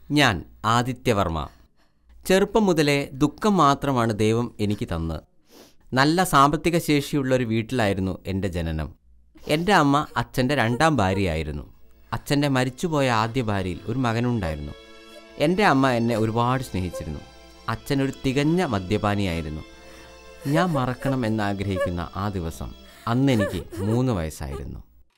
ഞാൻ ആദിത്യവർമ്മ ചെറുപ്പം മുതലേ ദുഃഖം മാത്രമാണ് ദൈവം എനിക്ക് തന്നത് നല്ല സാമ്പത്തിക ശേഷിയുള്ള ഒരു വീട്ടിലായിരുന്നു എൻ്റെ ജനനം എൻ്റെ അമ്മ അച്ഛൻ്റെ രണ്ടാം ഭാര്യയായിരുന്നു അച്ഛൻ്റെ മരിച്ചുപോയ ആദ്യ ഭാര്യയിൽ ഒരു മകനുണ്ടായിരുന്നു എൻ്റെ അമ്മ എന്നെ ഒരുപാട് സ്നേഹിച്ചിരുന്നു അച്ഛൻ ഒരു തികഞ്ഞ മദ്യപാനിയായിരുന്നു ഞാൻ മറക്കണം എന്നാഗ്രഹിക്കുന്ന ആ ദിവസം അന്ന് എനിക്ക് മൂന്ന് വയസ്സായിരുന്നു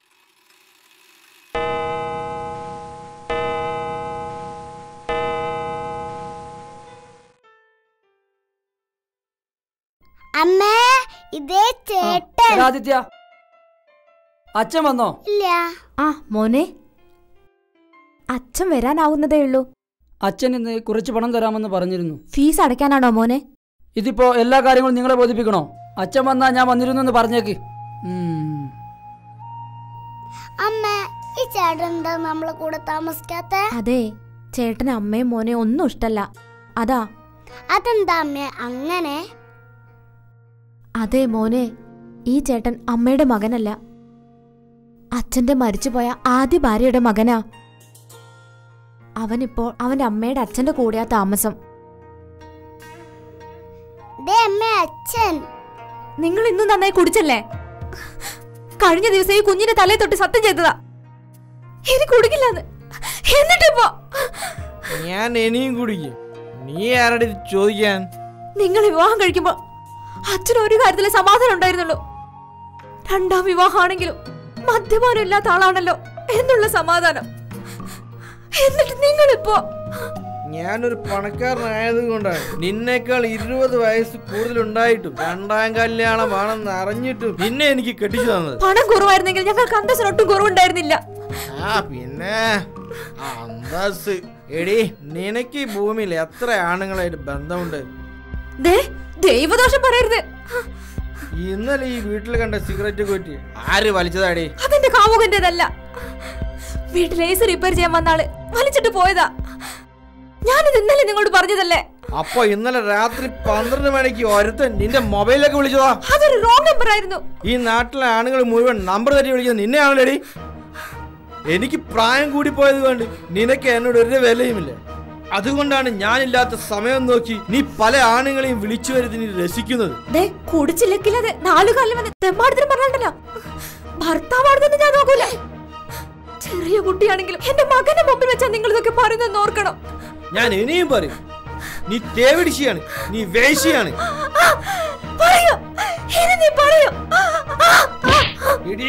അമ്മേ ഇതേ ചേട്ടൻ ആദിത്യ അച്ഛൻ വന്നോ ഇല്ല ആ മോനെ അച്ഛൻ വരാനാവുന്നതേ ഉള്ളൂ അച്ഛൻ ഇന്ന് കുറച്ച് പണം തരാമെന്ന് പറഞ്ഞിരുന്നു ഫീസ് അടയ്ക്കാനാണോ മോനെ ഇതിപ്പോ എല്ലാ കാര്യങ്ങളും നിങ്ങളെ ബോധിപ്പിക്കണോ അച്ഛൻ വന്നാ ഞാൻ വന്നിരുന്നു എന്ന് പറഞ്ഞേക്ക് ഉം. അമ്മ ഈ ചേട്ടൻ എന്താ നമ്മളെ കൂടെ താമസിക്കാത്ത അതെ ചേട്ടന് അമ്മയും മോനെ ഒന്നും ഇഷ്ടല്ല അതാ അതെന്താ അമ്മ അങ്ങനെ അതെ മോനെ ഈ ചേട്ടൻ അമ്മയുടെ മകനല്ല അച്ഛന്റെ മരിച്ചുപോയ ആദ്യ ഭാര്യയുടെ മകനാ അവനിപ്പോൾ അവന്റെ അമ്മയുടെ അച്ഛന്റെ കൂടെയാ താമസം ദേ അമ്മ അച്ഛൻ നിങ്ങൾ ഇന്നും നന്നായി കുടിച്ചല്ലേ കഴിഞ്ഞ ദിവസം ഈ കുഞ്ഞിന്റെ തലയെ തൊട്ട് സത്യം ചെയ്തതാ ഇനി കുടിക്കില്ലെന്ന് എന്നിട്ടിപ്പോ ഞാൻ ഇനിയും കുടിക്കും നീ ആരുടെ ഇത് ചോദിക്കാൻ നിങ്ങൾ വിവാഹം കഴിക്കുമ്പോ അച്ഛൻ ഒരു കാര്യത്തിലെ സമാധാനം ഉണ്ടായിരുന്നുള്ളൂ രണ്ടാം വിവാഹമാണെങ്കിലും മദ്യപാനം ഇല്ലാത്ത ആളാണല്ലോ എന്നുള്ള സമാധാനം എന്നിട്ട് നിങ്ങളിപ്പോ ഞാനൊരു പണക്കാരനായത് കൊണ്ടാണ് നിന്നേക്കാൾ ഇരുപത് വയസ്സ് കൂടുതലുണ്ടായിട്ടും രണ്ടാം കല്യാണമാണെന്ന് അറിഞ്ഞിട്ടും നിന്നെ എനിക്ക് കെട്ടിച്ചു തന്നത് പണം കുറവായിരുന്നെങ്കിൽ ഞങ്ങൾക്ക് അന്തസ്സിനൊട്ടും കുറവുണ്ടായിരുന്നില്ല ആ പിന്നെ ആ അന്തസ് എടി നിനക്ക് ഈ ഭൂമിയിൽ എത്ര ആണുങ്ങളായിട്ട് ബന്ധമുണ്ട് ദേ ദൈവദോഷം പറയരുത് ഇന്നലെ ഈ വീട്ടിൽ കണ്ട സിഗരറ്റ് കുറ്റി ആര് വലിച്ചതാടി അതെന്റെ കാമുകന്റേതല്ല വീട്ടിൽ എ സി റിപ്പയർ ചെയ്യാൻ വന്ന ആള് വലിച്ചിട്ട് പോയതാ ഞാനിത് ഇന്നലെ നിങ്ങളോട് പറഞ്ഞതല്ലേ അപ്പൊ ഇന്നലെ രാത്രി പന്ത്രണ്ട് മണിക്ക് ഒരുത്തൻ നിന്റെ മൊബൈലിലൊക്കെ വിളിച്ചതാ അതൊരു റോങ് നമ്പർ ആയിരുന്നു ഈ നാട്ടിലെ ആണുങ്ങൾ മുഴുവൻ നമ്പർ തെറ്റി വിളിക്കുന്നത് നിന്നെയാണല്ലേടി എനിക്ക് പ്രായം കൂടി പോയത് കൊണ്ട് നിനക്ക് എന്നോട് ഒരു വിലയുമില്ല അതുകൊണ്ടാണ് ഞാനില്ലാത്ത സമയം നോക്കി നീ പല ആണുങ്ങളെയും വിളിച്ചു വരുത്തി നീ രസിക്കുന്നത് ദേ കുടിച്ചില്ലെങ്കിലത് നാലു കാലം വന്ന് തെമ്മാടത്തിന് പറഞ്ഞിട്ടല്ലോ ഭർത്താവാണെന്ന് ഞാൻ നോക്കൂല ചെറിയ കുട്ടിയാണെങ്കിലും എന്റെ മകന്റെ മുമ്പിൽ വെച്ചാ നിങ്ങൾ ഇതൊക്കെ പറയുന്നത് ഓർക്കണം ഞാൻ ഇനിയും പറയും നീ തേവിടിശിയാണ് നീ വേശിയാണ് ആ, പറയൂ ഇനി നീ പറയൂ എടീ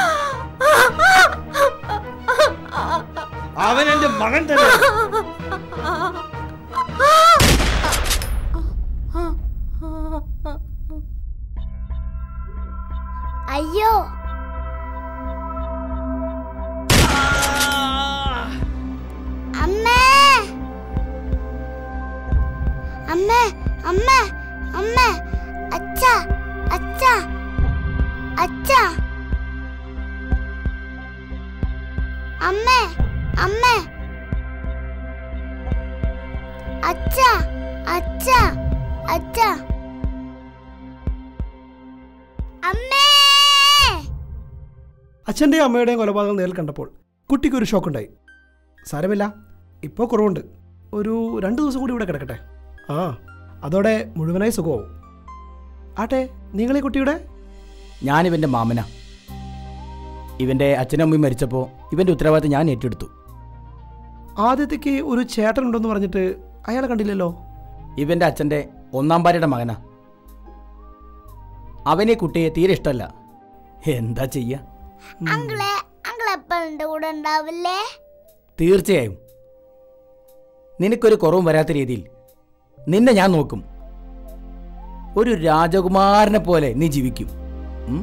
അവൻ എന്റെ മകൻ തന്നെ അയ്യോ അമ്മേ അമ്മേ അമ്മേ അമ്മേ അച്ഛ അച്ഛ അച്ഛ അമ്മേ അമ്മേ അച്ഛ അച്ഛ അച്ഛ അമ്മേ അച്ഛൻ്റെയും അമ്മയുടെയും കൊലപാതകം നേരിൽ കണ്ടപ്പോൾ കുട്ടിക്ക് ഒരു ഷോക്കുണ്ടായി സാരമില്ല ഇപ്പോൾ കുറവുണ്ട് ഒരു രണ്ട് ദിവസം കൂടി ഇവിടെ കിടക്കട്ടെ ആ അതോടെ മുഴുവനായി സുഖമാവും ആട്ടെ നിങ്ങളെ കുട്ടിയുടെ ഞാനിവൻ്റെ മാമന ഇവൻ്റെ അച്ഛനും അമ്മയും മരിച്ചപ്പോൾ ഇവൻ്റെ ഉത്തരവാദിത്തം ഞാൻ ഏറ്റെടുത്തു ആദ്യത്തേക്ക് ഒരു ചേട്ടനുണ്ടെന്ന് പറഞ്ഞിട്ട് അയാളെ കണ്ടില്ലല്ലോ ഇവൻ്റെ അച്ഛൻ്റെ ഒന്നാം ഭാര്യയുടെ മകനാ അവനെ കുട്ടിയെ തീരെ ഇഷ്ടമല്ല എന്താ ചെയ്യുക അങ്കിളെ അങ്കിൾ എപ്പോൾ എൻ്റെ കൂടെ ഉണ്ടാവില്ലേ തീർച്ചയായും നിനക്കൊരു കുറവും വരാത്ത രീതിയിൽ നിന്നെ ഞാൻ നോക്കും ഒരു രാജകുമാരനെ പോലെ നീ ജീവിക്കും ഉം?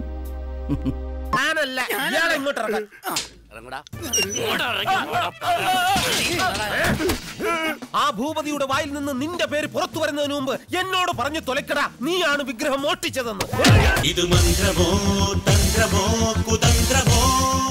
ആ ഭൂപതിയുടെ വായിൽ നിന്ന് നിന്റെ പേര് പുറത്തു വരുന്നതിന് മുമ്പ് എന്നോട് പറഞ്ഞു തൊലക്കടാ നീയാണ് വിഗ്രഹം മോഷ്ടിച്ചതെന്ന് ഇത് മന്ത്രമോ തന്ത്രമോ കുതന്ത്രമോ